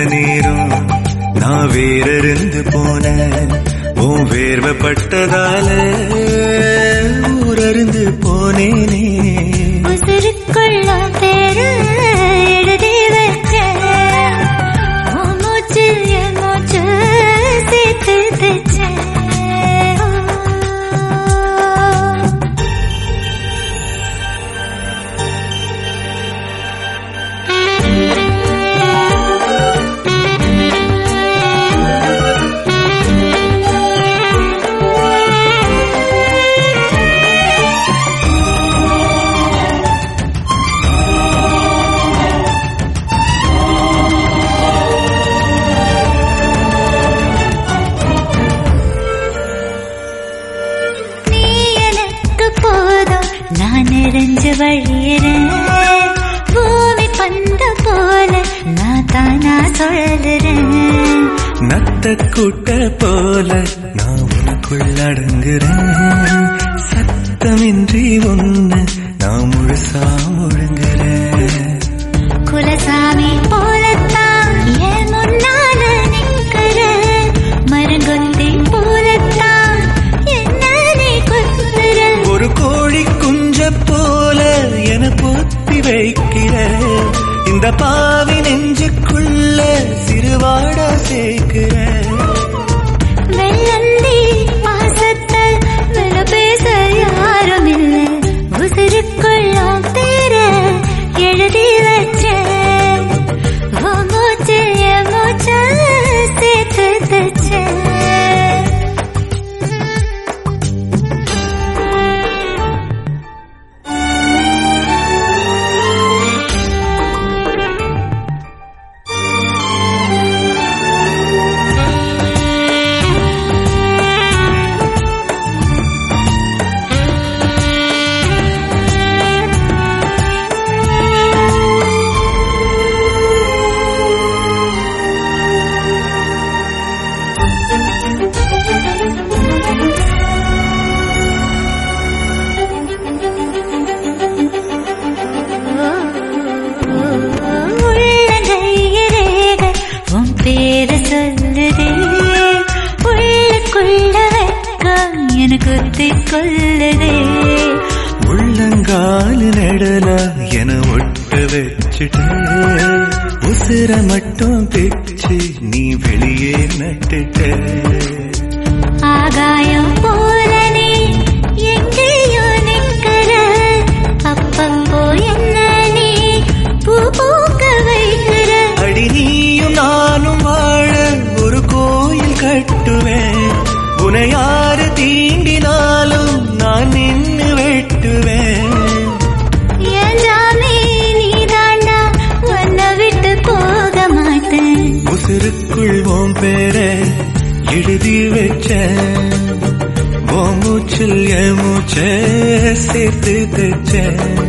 நேரம் நான் வேறிருந்து போனேன் உன் வேர்வப்பட்டதால ஊரறிந்து போனேனே உசுருக்குள்ள பேரு எழுதி வச்ச உன் மூச்சு என் மூச்சு சேர்த்து தச்ச நீ எனக்கு போதும் நான் நிறைஞ்சு வழியிறேன் பூமி பந்த போல நான் தானா சொல்லுறேன் நத்த கூட்ட போல நான் உனக்குள் அடங்குறேன் சத்தமின்றி ஒண்ணு நான் முழுசா முழுங்குறேன் குலசாமி போலத்தான் என் முன்னால நிக்கிற மரங்கொத்தி போலத்தான் என்ன நீ கொத்துற ஒரு கோழி குஞ்ச போல என பொத்தி வைக்கிற இந்த பாவி நெஞ்சுக்குள்ள சிறுவாடா சேர்க்கிற வெள்ளந்தி பாசத்தை வெல பேச யாரும் இல்லை உசிருக்குள்ளும் பேர எழுதி வச்ச உன் மூச்சு என் மூச்ச சேர்த்து தச்ச உள்ளங்கையிலேக உன் பேர சொல்லுதே உள்ளுக்குள்ள வெக்கம் எனக்கு குத்திக் கொள்ளுதே உள்ளங்கால் நெடல என ஒட்ட வச்சுட்ட உசுர மட்டும் பிச்சு நீ வெளியே நட்டுட்ட ஆகாயம் போல நீ எங்கேயோ நிக்கிற அப்பப்போ என்ன நீ பூ பூக்க வைக்கிற அடி நீயும் நானும் வாழ ஒரு கோயில் கட்டுவேன் உன்னை யாரு தீண்டினாலும் நான் நின்னு வெட்டுவேன் எல்லாமே நீதாண்டா உன்னை விட்டு போக மாட்டேன் உசுருக்குள் உன் பேர எழுதி வச்சேன் உன் மூச்சில் என் மூச்ச சேர்த்து தச்சேன்